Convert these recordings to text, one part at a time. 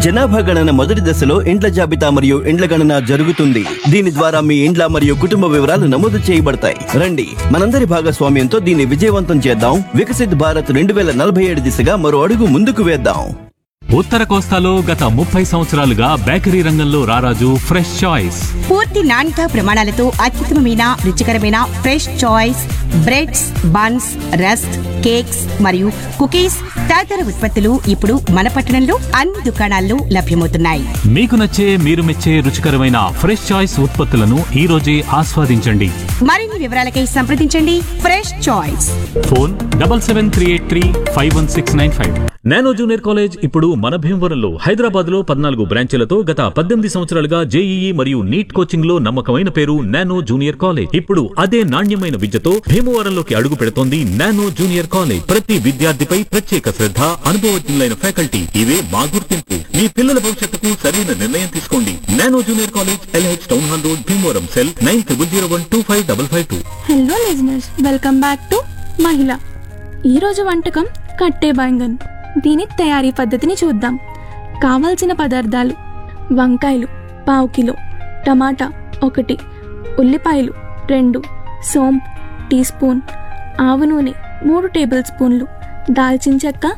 జనాభా గణన మొదటి దశలో ఇండ్ల జాబితా మరియు ఇండ్ల గణన జరుగుతుంది దీని ద్వారా మీ ఇండ్ల మరియు కుటుంబ వివరాలు నమోదు చేయబడతాయి రండి మనందరి భాగస్వామ్యంతో దీన్ని విజయవంతం చేద్దాం వికసిత్ భారత్ రెండు వేల నలభై ఏడు దిశగా మరో అడుగు ముందుకు వేద్దాం ఉత్తర కోస్తాలో గత ముప్పై సంవత్సరాలుగా బేకరీ రంగంలో రారాజు ఫ్రెష్ చాయిస్ పూర్తి నాణ్యత ప్రమాణాలతో అత్యుత్తమమైన రుచికరమైన fresh choice breads buns rusk cakes మరియు కుకీస్ తదితర ఉత్పత్తులు ఇప్పుడు మన పట్టణంలో అన్ని దుకాణాల్లో లభ్యమవుతున్నాయి మీకు నచ్చే మీరు మెచ్చే రుచికరమైన ఫ్రెష్ చాయిస్ ఉత్పత్తులను ఈ రోజే ఆస్వాదించండి మరిన్ని వివరాలకై సంప్రదించండి fresh choice phone double seven three eight three five one six nine five nano junior college ఇప్పుడు మన భీమవరంలో హైదరాబాద్ లో పద్నాలుగు బ్రాంచీలతో గత పద్దెనిమిది సంవత్సరాలుగా జేఈఈ మరియు నీట్ కోచింగ్ లో నమ్మకమైన పేరు నానో జూనియర్ కాలేజ్ ఇప్పుడు అదే నాణ్యమైన విద్యతో భీమవరంలోకి అడుగు పెడుతోంది నానో జూనియర్ కాలేజ్ ప్రతి విద్యార్థిపై ప్రత్యేక శ్రద్ధ అనుభవజ్ఞులైన ఫ్యాకల్టీ ఇవే మా గుర్తింపు మీ పిల్లల భవిష్యత్తుకు సరైన నిర్ణయం తీసుకోండి Nano junior college L H town hall road Bhimavaram cell nine triple zero one two five double five two hello listeners welcome back to మహిళ ఈరోజు వంటకం కట్టే బైంగన్ దీని తయారీ పద్ధతిని చూద్దాం కావాల్సిన పదార్థాలు వంకాయలు పావు కిలో టమాటా ఒకటి ఉల్లిపాయలు రెండు సోంపు టీ స్పూన్ ఆవు నూనె మూడు టేబుల్ స్పూన్లు దాల్చిన చెక్క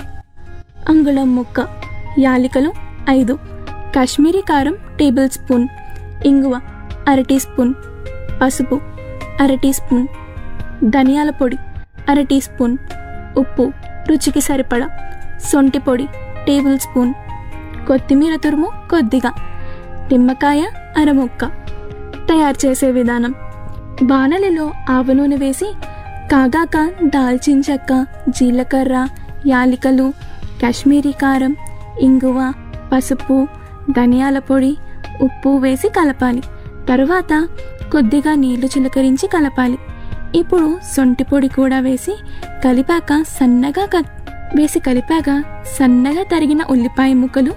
అంగుళం ముక్క యాలికలు ఐదు కాశ్మీరీ కారం టేబుల్ స్పూన్ ఇంగువ అర టీ స్పూన్ పసుపు అర టీ స్పూన్ ధనియాల పొడి అర టీ స్పూన్ ఉప్పు రుచికి సరిపడా సొంటి పొడి టేబుల్ స్పూన్ కొత్తిమీర తురుము కొద్దిగా నిమ్మకాయ అరముక్క తయారు చేసే విధానం బాణలిలో ఆవ నూనె వేసి కాగాక దాల్చిన చెక్క జీలకర్ర యాలికలు కాశ్మీరీ కారం ఇంగువ పసుపు ధనియాల పొడి ఉప్పు వేసి కలపాలి తరువాత కొద్దిగా నీళ్లు చిలకరించి కలపాలి ఇప్పుడు సొంటి పొడి కూడా వేసి కలిపాక సన్నగా కట్ వేసి కలిపాక సన్నగా తరిగిన ఉల్లిపాయ ముక్కలు